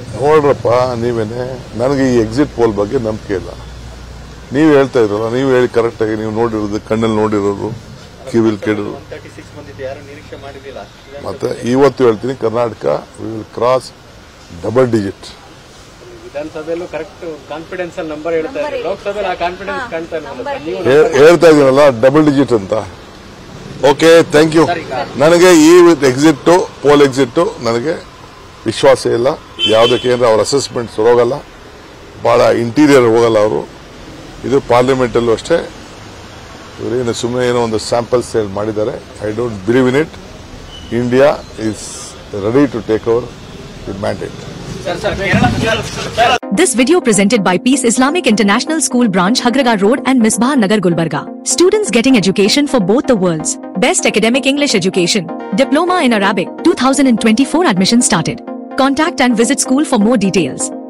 ನೋಡ್ರಪ್ಪ ನೀವೇನೆ ನನಗೆ ಈ ಎಕ್ಸಿಟ್ ಪೋಲ್ ಬಗ್ಗೆ ನಂಬಿಕೆ ಇಲ್ಲ ನೀವು ಹೇಳ್ತಾ ಇದ್ರಲ್ಲ ನೀವು ಹೇಳಿ ಕರೆಕ್ಟಾಗಿ ನೀವು ನೋಡಿರೋದು ಕಣ್ಣಲ್ಲಿ ನೋಡಿರೋದು ಕಿವಿಲ್ ಕೇಳಿರೋದು ಒನ್ ತರ್ಟಿ ಸಿಕ್ಸ್ ಬಂದಿದ್ದು ಯಾರು ನಿರೀಕ್ಷೆ ಮಾಡಿರಲಿಲ್ಲ ಮತ್ತೆ ಇವತ್ತು ಹೇಳ್ತೀನಿ Karnataka will cross double digit ವಿಧಾನಸಭೆಯಲ್ಲೂ ಕರೆಕ್ಟ್ ಕಾನ್ಫಿಡೆನ್ಸ್ ಅಲ್ಲಿ ನಂಬರ್ ಹೇಳ್ತಾ ಇದ್ದಾರೆ ಲೋಕಸಭೆಯಲ್ಲಿ ಆ ಕಾನ್ಫಿಡೆನ್ಸ್ ಕಾಣ್ತಾ ಇಲ್ಲ ನೀವು ಹೇಳ್ತಾ ಇದೀನಲ್ಲ ಡಬಲ್ ಡಿಜಿಟ್ ಅಂತ ಓಕೆ ಥ್ಯಾಂಕ್ ಯು ನನಗೆ ಈ ಎಕ್ಸಿಟ್ ಪೋಲ್ ಎಕ್ಸಿಟ್ ನನಗೆ ವಿಶ್ವಾಸ ಇಲ್ಲ ಯಾವುದಕ್ಕೆ ಅಂದ್ರೆ ಅವ್ರ ಅಸೆಸ್ಮೆಂಟ್ಸ್ ಹೋಗಲ್ಲ ಬಹಳ ಇಂಟೀರಿಯರ್ ಹೋಗಲ್ಲ ಅವರು ಇದು ಪಾರ್ಲಿಮೆಂಟಲ್ಲೂ ಅಷ್ಟೇ ಇವರೇನು ಸುಮ್ಮನೆ ಏನೋ ಒಂದು ಸ್ಯಾಂಪಲ್ಸ್ ಹೇಳಿ ಮಾಡಿದ್ದಾರೆ I don't believe in it India is ready to take over with mandate This video presented by Peace Islamic International School Branch Hagraga Road and Misbah Nagar Gulbarga. Students getting education for both the worlds. Best academic English education. Diploma in Arabic. 2024 admission started. Contact and visit school for more details.